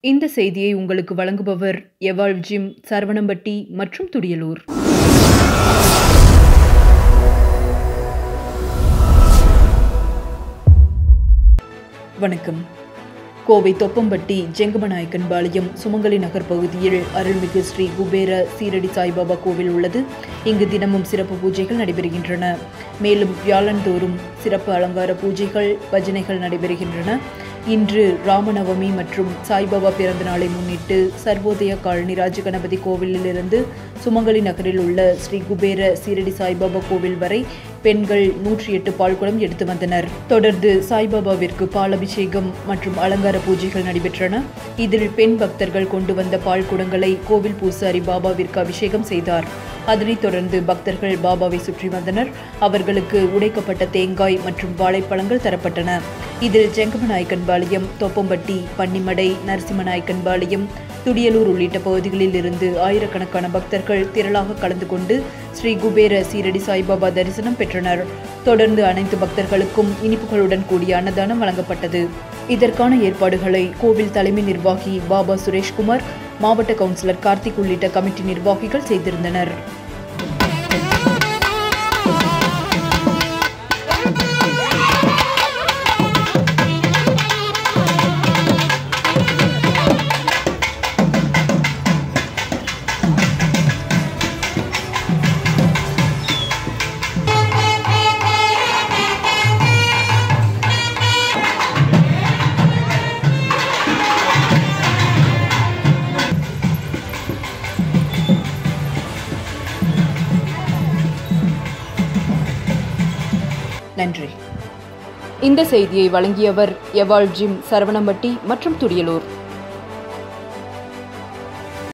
இந்த செய்தியை உங்களுக்கு வழங்குபவர் எவாள் ஜிம் சரவணம்பட்டி மற்றும் துடியலூர் வணக்கம் கோவை தொப்பம்பட்டி ஜெங்கமநாயக்கன் பாளையம் சுமங்கலி நகர் பகுதியில் அருள்மிகு ஸ்ரீ குபேர சீரடி சாய்பாபா கோவில் உள்ளது இங்கு தினமும் சிறப்பு பூஜைகள் நடைபெறுகின்றன மேலும் வியாழந்தோறும் சிறப்பு அலங்கார பூஜைகள் பஜனைகள் நடைபெறுகின்றன இன்று ராமநவமி மற்றும் சாய்பாபா பிறந்த நாளை முன்னிட்டு சர்வோதய காலனி ராஜகணபதி கோவிலிலிருந்து சுமங்கலி நகரில் உள்ள ஸ்ரீ குபேர சீரடி சாய்பாபா கோவில் வரை பெண்கள் நூற்றி எட்டு பால்குடம் எடுத்து வந்தனர் தொடர்ந்து சாய்பாபாவிற்கு பால் அபிஷேகம் மற்றும் அலங்கார பூஜைகள் நடைபெற்றன இதில் பெண் பக்தர்கள் கொண்டு வந்த பால் குடங்களை கோவில் பூசாரி பாபாவிற்கு அபிஷேகம் செய்தார் அதனைத் தொடர்ந்து பக்தர்கள் பாபாவை சுற்றி வந்தனர் அவர்களுக்கு உடைக்கப்பட்ட தேங்காய் மற்றும் வாழைப்பழங்கள் தரப்பட்டன இதில் ஜெங்கமநாயக்கன் பாளையம் தொப்பம்பட்டி பன்னிமடை நரசிம்மநாயக்கன் பாளையம் துடியலூர் உள்ளிட்ட பகுதிகளில் இருந்து ஆயிரக்கணக்கான பக்தர்கள் திரளாக கலந்து கொண்டு ஸ்ரீ குபேர சீரடி சாய்பாபா தரிசனம் பெற்றனர் தொடர்ந்து அனைத்து பக்தர்களுக்கும் இனிப்புகளுடன் கூடிய அன்னதானம் வழங்கப்பட்டது இதற்கான ஏற்பாடுகளை கோவில் தலைமை நிர்வாகி பாபா சுரேஷ்குமார் மாவட்ட கவுன்சிலர் கார்த்திக் உள்ளிட்ட கமிட்டி நிர்வாகிகள் செய்திருந்தனர் நன்றி இந்த செய்தியை வழங்கியவர் எவாள் ஜிம் சரவணம்பட்டி மற்றும் துடியலூர்